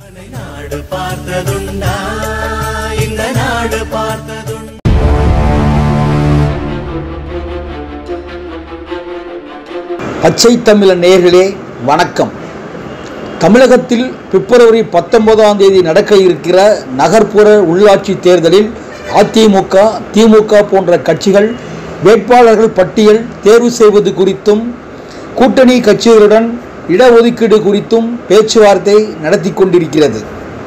நாடு பார்த்ததுண்டா இந்த நாடு பார்த்ததுண்டா பச்சை தமிழர் நேயர்களே வணக்கம் தமிழகத்தில் பிப்ரவரி பத்தொன்பதாம் தேதி நடக்க இருக்கிற நகர்ப்புற உள்ளாட்சி தேர்தலில் அதிமுக திமுக போன்ற கட்சிகள் வேட்பாளர்கள் பட்டியல் தேர்வு செய்வது குறித்தும் கூட்டணி கட்சிகளுடன் இடஒதுக்கீடு குறித்தும் பேச்சுவார்த்தை நடத்தி கொண்டிருக்கிறது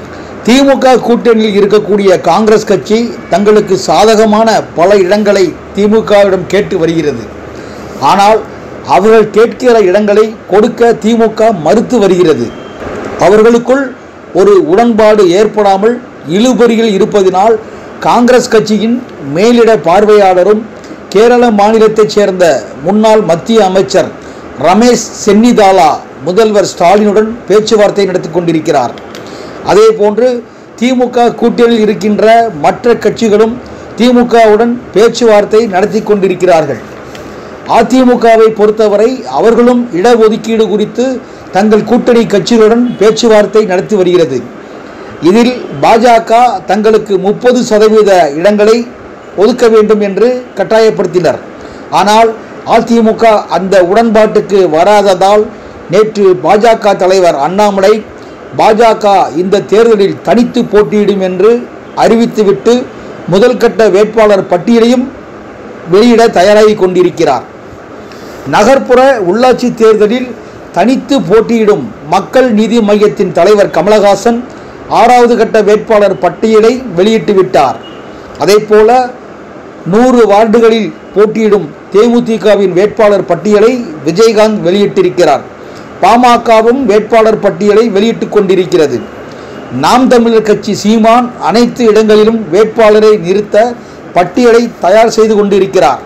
திமுக கூட்டணியில் இருக்கக்கூடிய காங்கிரஸ் கட்சி தங்களுக்கு சாதகமான பல இடங்களை திமுகவிடம் கேட்டு வருகிறது ஆனால் அவர்கள் கேட்கிற இடங்களை கொடுக்க திமுக மறுத்து வருகிறது அவர்களுக்குள் ஒரு உடன்பாடு ஏற்படாமல் இழுபறியில் இருப்பதினால் காங்கிரஸ் கட்சியின் மேலிட பார்வையாளரும் கேரள மாநிலத்தைச் சேர்ந்த முன்னாள் மத்திய அமைச்சர் ரமேஷ் சென்னிதாலா முதல்வர் ஸ்டாலினுடன் பேச்சுவார்த்தை நடத்தி கொண்டிருக்கிறார் அதே போன்று திமுக கூட்டணியில் இருக்கின்ற மற்ற கட்சிகளும் திமுகவுடன் பேச்சுவார்த்தை நடத்தி கொண்டிருக்கிறார்கள் அதிமுகவை பொறுத்தவரை அவர்களும் இடஒதுக்கீடு குறித்து தங்கள் கூட்டணி கட்சிகளுடன் பேச்சுவார்த்தை நடத்தி வருகிறது இதில் பாஜக தங்களுக்கு முப்பது சதவீத இடங்களை ஒதுக்க வேண்டும் என்று கட்டாயப்படுத்தினர் ஆனால் அதிமுக அந்த உடன்பாட்டுக்கு வராததால் நேற்று பாஜக தலைவர் அண்ணாமலை பாஜக இந்த தேர்தலில் தனித்து போட்டியிடும் என்று அறிவித்துவிட்டு முதல் கட்ட வேட்பாளர் பட்டியலையும் வெளியிட தயாராகி கொண்டிருக்கிறார் நகர்ப்புற உள்ளாட்சி தேர்தலில் தனித்து போட்டியிடும் மக்கள் நீதி மையத்தின் தலைவர் கமலஹாசன் ஆறாவது கட்ட வேட்பாளர் பட்டியலை வெளியிட்டு விட்டார் அதேபோல நூறு வார்டுகளில் போட்டியிடும் தேமுதிகவின் வேட்பாளர் பட்டியலை விஜயகாந்த் வெளியிட்டிருக்கிறார் பாமகவும் வேட்பாளர் பட்டியலை வெளியிட்டுக் கொண்டிருக்கிறது நாம் தமிழர் கட்சி சீமான் அனைத்து இடங்களிலும் வேட்பாளரை நிறுத்த பட்டியலை தயார் செய்து கொண்டிருக்கிறார்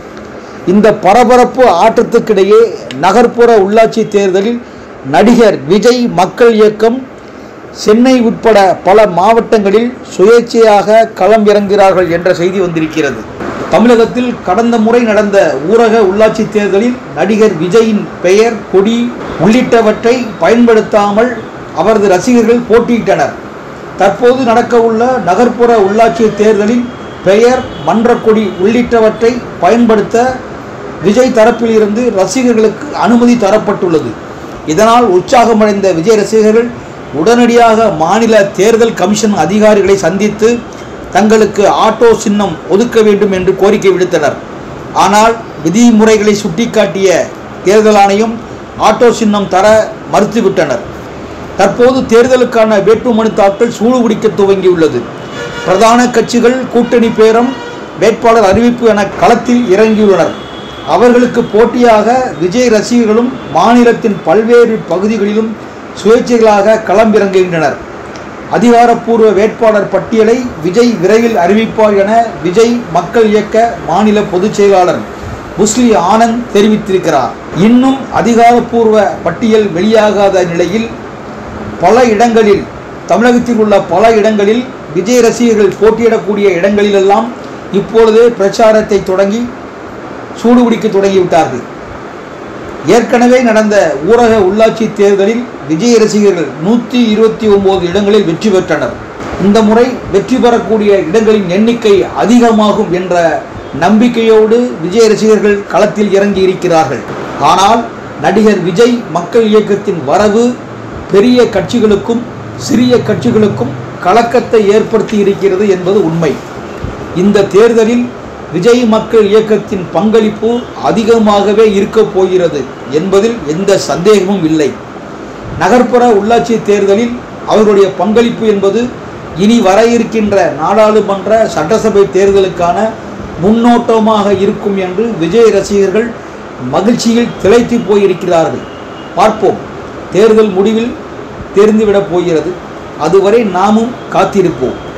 இந்த பரபரப்பு ஆட்டத்துக்கிடையே நகர்ப்புற உள்ளாட்சி தேர்தலில் நடிகர் விஜய் மக்கள் இயக்கம் சென்னை உட்பட பல மாவட்டங்களில் சுயேட்சையாக களம் இறங்குகிறார்கள் என்ற செய்தி வந்திருக்கிறது தமிழகத்தில் கடந்த முறை நடந்த ஊரக உள்ளாட்சி தேர்தலில் நடிகர் விஜயின் பெயர் கொடி உள்ளிட்டவற்றை பயன்படுத்தாமல் அவரது ரசிகர்கள் போட்டியிட்டனர் தற்போது நடக்கவுள்ள நகர்ப்புற உள்ளாட்சி தேர்தலில் பெயர் மன்றக்கொடி உள்ளிட்டவற்றை பயன்படுத்த விஜய் தரப்பிலிருந்து ரசிகர்களுக்கு அனுமதி தரப்பட்டுள்ளது இதனால் உற்சாகமடைந்த விஜய் ரசிகர்கள் உடனடியாக மாநில தேர்தல் கமிஷன் அதிகாரிகளை சந்தித்து தங்களுக்கு ஆட்டோ சின்னம் ஒதுக்க வேண்டும் என்று கோரிக்கை விடுத்தனர் ஆனால் விதிமுறைகளை சுட்டிக்காட்டிய தேர்தல் ஆணையம் ஆட்டோ சின்னம் தர மறுத்துவிட்டனர் தற்போது தேர்தலுக்கான வேட்புமனு தாக்கல் சூடுபிடிக்க துவங்கியுள்ளது பிரதான கட்சிகள் கூட்டணி பேரம் வேட்பாளர் அறிவிப்பு என களத்தில் இறங்கியுள்ளனர் அவர்களுக்கு போட்டியாக விஜய் ரசிகர்களும் மாநிலத்தின் பல்வேறு பகுதிகளிலும் சுயேட்சைகளாக களமிறங்குகின்றனர் அதிகாரப்பூர்வ வேட்பாளர் பட்டியலை விஜய் விரைவில் அறிவிப்பார் என விஜய் மக்கள் இயக்க மாநில பொதுச் செயலாளர் முஸ்லி ஆனந்த் தெரிவித்திருக்கிறார் இன்னும் அதிகாரப்பூர்வ பட்டியல் வெளியாகாத நிலையில் பல இடங்களில் தமிழகத்தில் உள்ள பல இடங்களில் விஜய் ரசிகர்கள் போட்டியிடக்கூடிய இடங்களிலெல்லாம் இப்பொழுதே பிரச்சாரத்தை தொடங்கி சூடுபிடிக்க தொடங்கிவிட்டார்கள் ஏற்கனவே நடந்த ஊரக உள்ளாட்சி தேர்தலில் விஜய் ரசிகர்கள் நூற்றி இருபத்தி ஒன்பது இடங்களில் வெற்றி பெற்றனர் இந்த முறை வெற்றி பெறக்கூடிய இடங்களின் எண்ணிக்கை அதிகமாகும் என்ற நம்பிக்கையோடு விஜய் ரசிகர்கள் களத்தில் இறங்கி இருக்கிறார்கள் ஆனால் நடிகர் விஜய் மக்கள் இயக்கத்தின் வரவு பெரிய கட்சிகளுக்கும் சிறிய கட்சிகளுக்கும் கலக்கத்தை ஏற்படுத்தி இருக்கிறது என்பது உண்மை இந்த தேர்தலில் விஜய் மக்கள் இயக்கத்தின் பங்களிப்பு அதிகமாகவே இருக்கப் போகிறது என்பதில் எந்த சந்தேகமும் இல்லை நகர்ப்புற உள்ளாட்சி தேர்தலில் அவர்களுடைய பங்களிப்பு என்பது இனி வர இருக்கின்ற நாடாளுமன்ற சட்டசபை தேர்தலுக்கான முன்னோட்டமாக இருக்கும் என்று விஜய் ரசிகர்கள் மகிழ்ச்சியில் திளைத்து போயிருக்கிறார்கள் பார்ப்போம் தேர்தல் முடிவில் தெரிந்துவிடப் போகிறது அதுவரை நாமும் காத்திருப்போம்